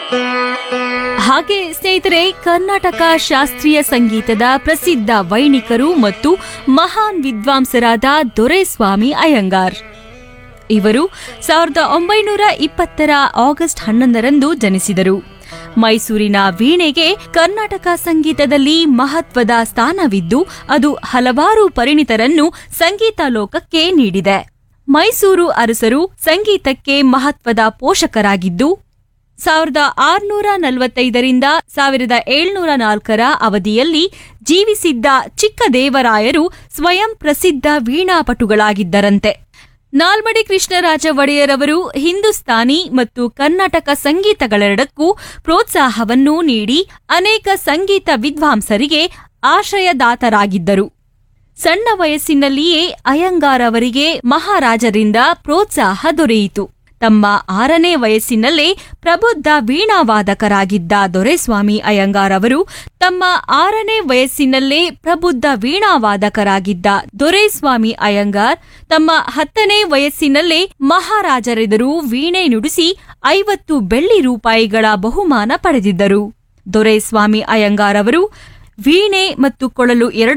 ಹಾಗೆ ಸ್ನೇಹಿತರೆ ಕರ್ನಾಟಕ ಶಾಸ್ತ್ರೀಯ ಸಂಗೀತದ ಪ್ರಸಿದ್ಧ ವೈಣಿಕರು ಮತ್ತು ಮಹಾನ್ ವಿದ್ವಾಂಸರಾದ ದೊರೆಸ್ವಾಮಿ ಅಯ್ಯಂಗಾರ್ ಇವರು ಸಾವಿರದ ಒಂಬೈನೂರ ಇಪ್ಪತ್ತರ ಆಗಸ್ಟ್ ಹನ್ನೊಂದರಂದು ಜನಿಸಿದರು ಮೈಸೂರಿನ ವೀಣೆಗೆ ಕರ್ನಾಟಕ ಸಂಗೀತದಲ್ಲಿ ಮಹತ್ವದ ಸ್ಥಾನವಿದ್ದು ಅದು ಹಲವಾರು ಪರಿಣಿತರನ್ನು ಸಂಗೀತ ಲೋಕಕ್ಕೆ ನೀಡಿದೆ ಮೈಸೂರು ಅರಸರು ಸಂಗೀತಕ್ಕೆ ಮಹತ್ವದ ಪೋಷಕರಾಗಿದ್ದು ಸಾವಿರದ ಆರುನೂರ ನಲವತ್ತೈದರಿಂದ ಸಾವಿರದ ಏಳ್ನೂರ ನಾಲ್ಕರ ಅವಧಿಯಲ್ಲಿ ಜೀವಿಸಿದ್ದ ಚಿಕ್ಕದೇವರಾಯರು ಸ್ವಯಂ ಪ್ರಸಿದ್ಧ ವೀಣಾಪಟುಗಳಾಗಿದ್ದರಂತೆ ನಾಲ್ಮಡಿ ಕೃಷ್ಣರಾಜ ಒಡೆಯರವರು ಹಿಂದೂಸ್ತಾನಿ ಮತ್ತು ಕರ್ನಾಟಕ ಸಂಗೀತಗಳೆರಡಕ್ಕೂ ಪ್ರೋತ್ಸಾಹವನ್ನು ನೀಡಿ ಅನೇಕ ಸಂಗೀತ ವಿದ್ವಾಂಸರಿಗೆ ಆಶ್ರಯದಾತರಾಗಿದ್ದರು ಸಣ್ಣ ವಯಸ್ಸಿನಲ್ಲಿಯೇ ಅಯ್ಯಂಗಾರ್ ಅವರಿಗೆ ಮಹಾರಾಜರಿಂದ ಪ್ರೋತ್ಸಾಹ ದೊರೆಯಿತು ತಮ್ಮ ಆರನೇ ವಯಸ್ಸಿನಲ್ಲೇ ಪ್ರಬುದ್ಧ ವೀಣಾವಾದಕರಾಗಿದ್ದ ದೊರೆಸ್ವಾಮಿ ಅಯ್ಯಂಗಾರ್ ಅವರು ತಮ್ಮ ಆರನೇ ವಯಸ್ಸಿನಲ್ಲೇ ಪ್ರಬುದ್ಧ ವೀಣಾವಾದಕರಾಗಿದ್ದ ದೊರೆಸ್ವಾಮಿ ಅಯ್ಯಂಗಾರ್ ತಮ್ಮ ಹತ್ತನೇ ವಯಸ್ಸಿನಲ್ಲೇ ಮಹಾರಾಜರೆದುರು ವೀಣೆ ನುಡಿಸಿ ಐವತ್ತು ಬೆಳ್ಳಿ ರೂಪಾಯಿಗಳ ಬಹುಮಾನ ಪಡೆದಿದ್ದರು ದೊರೆಸ್ವಾಮಿ ಅಯ್ಯಂಗಾರ್ ಅವರು ವೀಣೆ ಮತ್ತು ಕೊಳಲು ಎರಡನ್ನೂ